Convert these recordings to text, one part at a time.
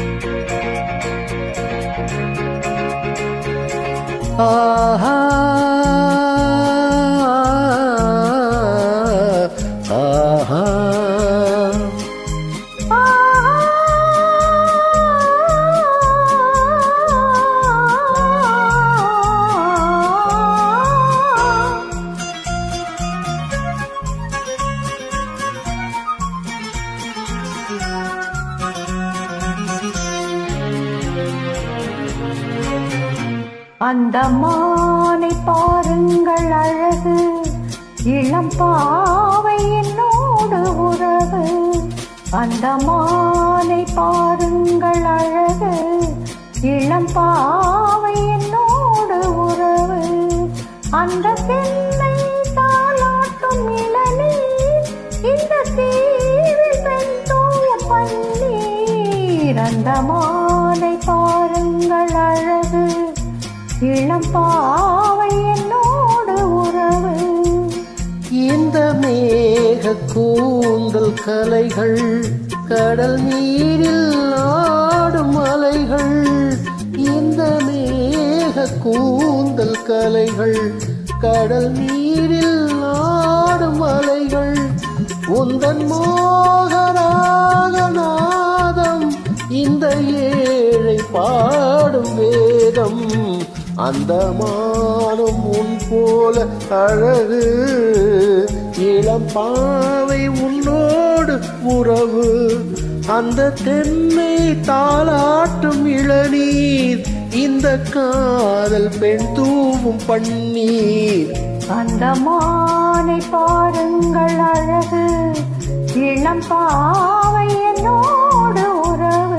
ஆஹா ஆஹா அந்த மானை பாருங்கள் அழகு இளம் பாவை என்னோடு உறவு அந்த மானை பாருங்கள் அழகு இளம் பாவை என்னோடு உறவு அந்த பெண்ணை தாளாட்டும் இளநீர் இந்த தீவில் பெண் தூய பன்னீர் அந்த மானை பாருங்கள் அழகு இளம் பாவை என்னோடு உறவு இந்த மேக கூந்தல் கலைகள் கடல் நீரில் ஆடும் அலைகள் இந்த மேக கூந்தல் கலைகள் கடல் நீரில் ஆடும் அலைகள் உந்தன் மோகராக நாதம் இந்த ஏழை பாடும் வேதம் அந்த மானும் உன் போல அழகு இளம் பாவை உன்னோடு உறவு அந்த தென்னை தாளாட்டும் இளநீர் இந்த காதல் பெண் தூவும் பன்னீர் அந்த மானை பாருங்கள் அழகு இளம் பாவை என்னோடு உறவு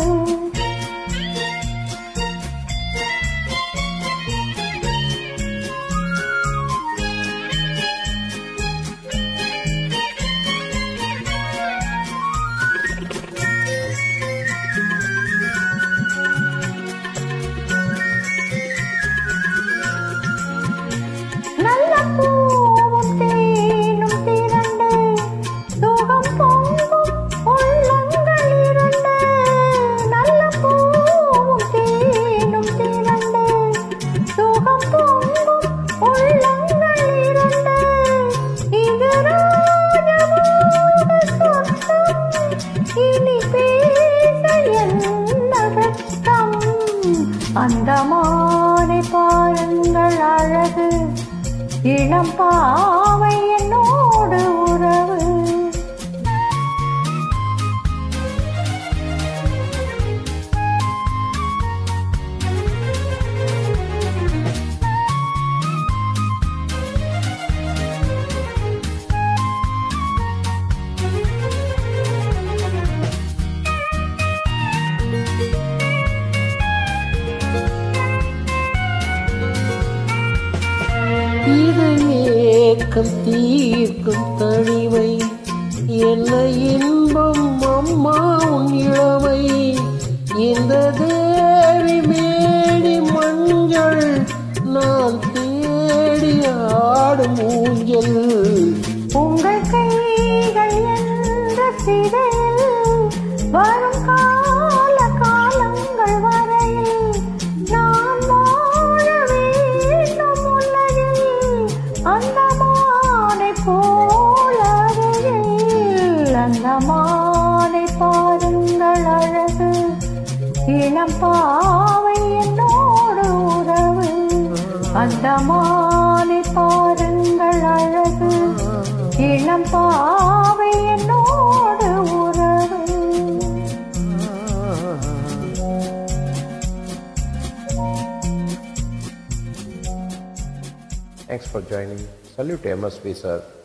நல்ல பூவும் தேனும் திரண்டு சுகம் பொங்கும் உள்ளங்கள் இரண்டு நல்ல பூவும் தேனும் திரண்டு சுகம் பொங்கும் உள்ளங்கள் இரண்டு இது ராஜமோக சொர்க்கம் இனி பேச என்ன வெட்கம் அந்த மானை பாருங்கள் அழகு இளம் பாவை என்னோடு உறவு இது ஏக்கம் தீர்க்கும் தனிமை என்ன இன்பம் அம்மா உன் இளமை இந்த தேவி மேடி மஞ்சள் நான் தேடி ஆடும் ஊஞ்சல் உங்கள் கைகள் என்ற சிறையில் வரும் கால காலங்கள் வரையில் நான் வாழ வேண்டும் உலகில் அந்த மானை போல அருகில் அந்த மானை பாருங்கள் அழகு இளம் பாவை என்னோடு உறவு அந்த மானை பாருங்கள் அழகு இளம் பாவை என்னோடு உறவு Thanks for joining. Salute MSP sir.